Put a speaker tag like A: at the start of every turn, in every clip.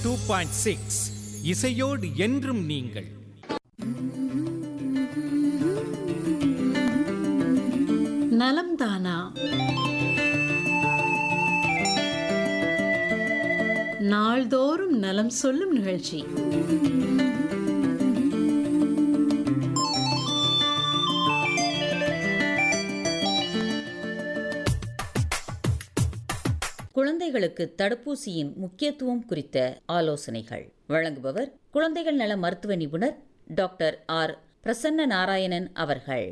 A: two point six இசையோடு என்றும் நீங்கள்
B: நலம் தானா நாள்தோறும் நலம் சொல்லும் நிகழ்ச்சி
C: குழந்தைகளுக்கு தடுப்பூசியின் முக்கியத்துவம் குறித்த ஆலோசனைகள் வழங்குபவர் குழந்தைகள் நல மருத்துவ நிபுணர் டாக்டர் ஆர் பிரசன்ன நாராயணன் அவர்கள்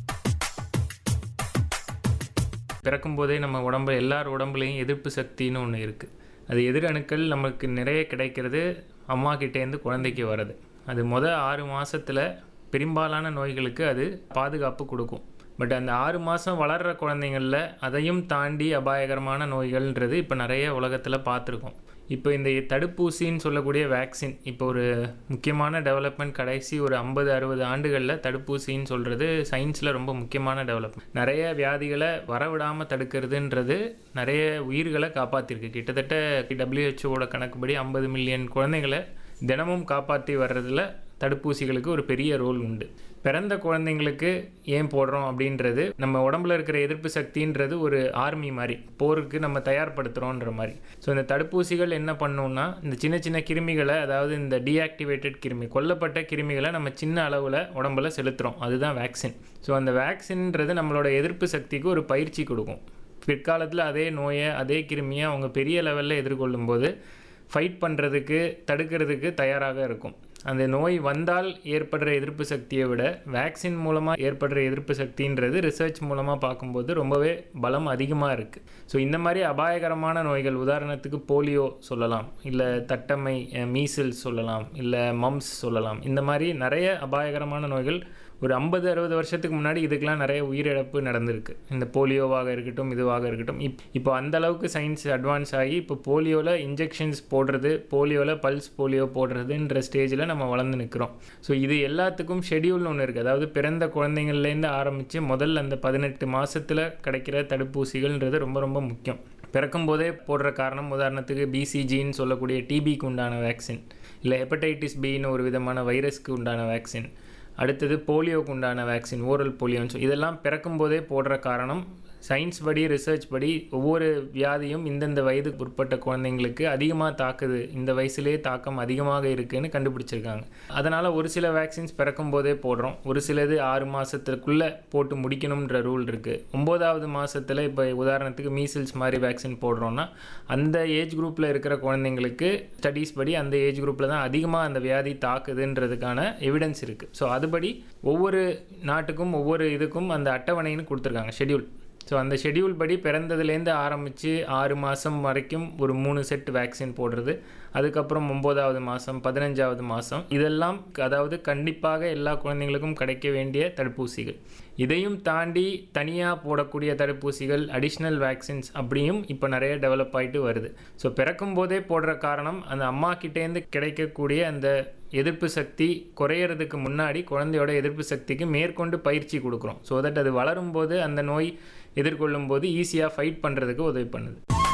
D: பிறக்கும்போதே நம்ம உடம்பு எல்லார் உடம்புலையும் எதிர்ப்பு சக்தின்னு ஒன்று இருக்குது அது எதிரணுக்கள் நமக்கு நிறைய கிடைக்கிறது அம்மா கிட்டேருந்து குழந்தைக்கு வருது அது முத ஆறு மாசத்துல பெரும்பாலான நோய்களுக்கு அது பாதுகாப்பு கொடுக்கும் பட் அந்த ஆறு மாதம் வளர்கிற குழந்தைங்களில் அதையும் தாண்டி அபாயகரமான நோய்கள்ன்றது இப்போ நிறைய உலகத்தில் பார்த்துருக்கோம் இப்போ இந்த தடுப்பூசின்னு சொல்லக்கூடிய வேக்சின் இப்போ ஒரு முக்கியமான டெவலப்மெண்ட் கடைசி ஒரு ஐம்பது அறுபது ஆண்டுகளில் தடுப்பூசின்னு சொல்கிறது சயின்ஸில் ரொம்ப முக்கியமான டெவலப்மெண்ட் நிறைய வியாதிகளை வரவிடாமல் தடுக்கிறதுன்றது நிறைய உயிர்களை காப்பாற்றிருக்கு கிட்டத்தட்ட டபிள்யூஹெச்ஓட கணக்குப்படி ஐம்பது மில்லியன் குழந்தைகளை தினமும் காப்பாற்றி வர்றதுல தடுப்பூசிகளுக்கு ஒரு பெரிய ரோல் உண்டு பிறந்த குழந்தைங்களுக்கு ஏன் போடுறோம் அப்படின்றது நம்ம உடம்புல இருக்கிற எதிர்ப்பு சக்தின்றது ஒரு ஆர்மி மாதிரி போருக்கு நம்ம தயார்படுத்துகிறோன்ற மாதிரி ஸோ இந்த தடுப்பூசிகள் என்ன பண்ணுன்னா இந்த சின்ன சின்ன கிருமிகளை அதாவது இந்த டீஆக்டிவேட்டட் கிருமி கொல்லப்பட்ட கிருமிகளை நம்ம சின்ன அளவில் உடம்புல செலுத்துகிறோம் அதுதான் வேக்சின் ஸோ அந்த வேக்சின்ன்றது நம்மளோட எதிர்ப்பு சக்திக்கு ஒரு பயிற்சி கொடுக்கும் பிற்காலத்தில் அதே நோயை அதே கிருமியை அவங்க பெரிய லெவலில் எதிர்கொள்ளும்போது ஃபைட் பண்ணுறதுக்கு தடுக்கிறதுக்கு தயாராக இருக்கும் அந்த நோய் வந்தால் ஏற்படுற எதிர்ப்பு சக்தியை விட வேக்சின் மூலமாக ஏற்படுற எதிர்ப்பு சக்தின்றது ரிசர்ச் மூலமாக பார்க்கும்போது ரொம்பவே பலம் அதிகமாக இருக்குது ஸோ இந்த மாதிரி அபாயகரமான நோய்கள் உதாரணத்துக்கு போலியோ சொல்லலாம் இல்லை தட்டம்மை மீசில்ஸ் சொல்லலாம் இல்லை மம்ஸ் சொல்லலாம் இந்த மாதிரி நிறைய அபாயகரமான நோய்கள் ஒரு ஐம்பது அறுபது வருஷத்துக்கு முன்னாடி இதுக்கெலாம் நிறைய உயிரிழப்பு நடந்திருக்கு இந்த போலியோவாக இருக்கட்டும் இதுவாக இருக்கட்டும் இப் இப்போ அந்த அளவுக்கு சயின்ஸ் அட்வான்ஸ் ஆகி இப்போ போலியோவில் இன்ஜெக்ஷன்ஸ் போடுறது போலியோவில் பல்ஸ் போலியோ போடுறதுன்ற ஸ்டேஜில் நம்ம வளர்ந்து நிற்கிறோம் ஸோ இது எல்லாத்துக்கும் ஷெடியூல்னு ஒன்று இருக்குது அதாவது பிறந்த குழந்தைங்கள்லேருந்து ஆரம்பித்து முதல்ல அந்த பதினெட்டு மாதத்தில் கிடைக்கிற தடுப்பூசிகள்ன்றது ரொம்ப ரொம்ப முக்கியம் பிறக்கும் போதே போடுற காரணம் உதாரணத்துக்கு பிசிஜின்னு சொல்லக்கூடிய டிபிக்கு உண்டான வேக்சின் இல்லை ஹெப்படைட்டிஸ் பின்னு ஒரு விதமான வைரஸ்க்கு உண்டான வேக்சின் அடுத்தது போலியோக்கு உண்டான வேக்சின் ஓரல் போலியோன்னு சொல்லி இதெல்லாம் பிறக்கும்போதே போடுற காரணம் சயின்ஸ் படி ரிசர்ச் படி ஒவ்வொரு வியாதியும் இந்தந்த வயதுக்கு உட்பட்ட குழந்தைங்களுக்கு அதிகமாக தாக்குது இந்த வயசுலேயே தாக்கம் அதிகமாக இருக்குன்னு கண்டுபிடிச்சிருக்காங்க அதனால் ஒரு சில வேக்சின்ஸ் பிறக்கும் போதே போடுறோம் ஒரு சிலது ஆறு மாதத்துக்குள்ளே போட்டு முடிக்கணுன்ற ரூல் இருக்குது ஒம்போதாவது மாதத்தில் இப்போ உதாரணத்துக்கு மீசில்ஸ் மாதிரி வேக்சின் போடுறோன்னா அந்த ஏஜ் குரூப்பில் இருக்கிற குழந்தைங்களுக்கு ஸ்டடீஸ் படி அந்த ஏஜ் குரூப்பில் தான் அதிகமாக அந்த வியாதி தாக்குதுன்றதுக்கான எவிடன்ஸ் இருக்குது ஸோ அதுபடி ஒவ்வொரு நாட்டுக்கும் ஒவ்வொரு இதுக்கும் அந்த அட்டவணைன்னு கொடுத்துருக்காங்க ஷெடியூல் ஸோ அந்த ஷெடியூல் படி பிறந்ததுலேருந்து ஆரம்பித்து ஆறு மாதம் வரைக்கும் ஒரு மூணு செட் வேக்சின் போடுறது அதுக்கப்புறம் ஒம்போதாவது மாதம் பதினஞ்சாவது மாதம் இதெல்லாம் அதாவது கண்டிப்பாக எல்லா குழந்தைங்களுக்கும் கிடைக்க வேண்டிய தடுப்பூசிகள் இதையும் தாண்டி தனியாக போடக்கூடிய தடுப்பூசிகள் அடிஷ்னல் வேக்சின்ஸ் அப்படியும் இப்போ நிறைய டெவலப் ஆகிட்டு வருது ஸோ பிறக்கும் போதே போடுற காரணம் அந்த அம்மா கிட்டேருந்து கிடைக்கக்கூடிய அந்த எதிர்ப்பு சக்தி குறையிறதுக்கு முன்னாடி குழந்தையோட எதிர்ப்பு சக்திக்கு மேற்கொண்டு பயிற்சி கொடுக்குறோம் ஸோ தட் அது வளரும் போது அந்த நோய் எதிர்கொள்ளும் போது ஈஸியாக ஃபைட் பண்ணுறதுக்கு உதவி பண்ணுது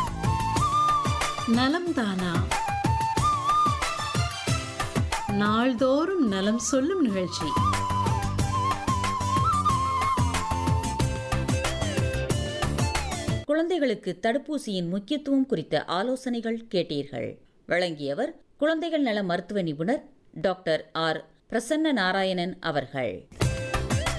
B: நலம் தானா நாள்தோறும் நலம் சொல்லும் நிகழ்ச்சி
C: குழந்தைகளுக்கு தடுப்பூசியின் முக்கியத்துவம் குறித்த ஆலோசனைகள் கேட்டீர்கள் வழங்கியவர் குழந்தைகள் நல மருத்துவ நிபுணர் டாக்டர் ஆர் பிரசன்ன நாராயணன் அவர்கள்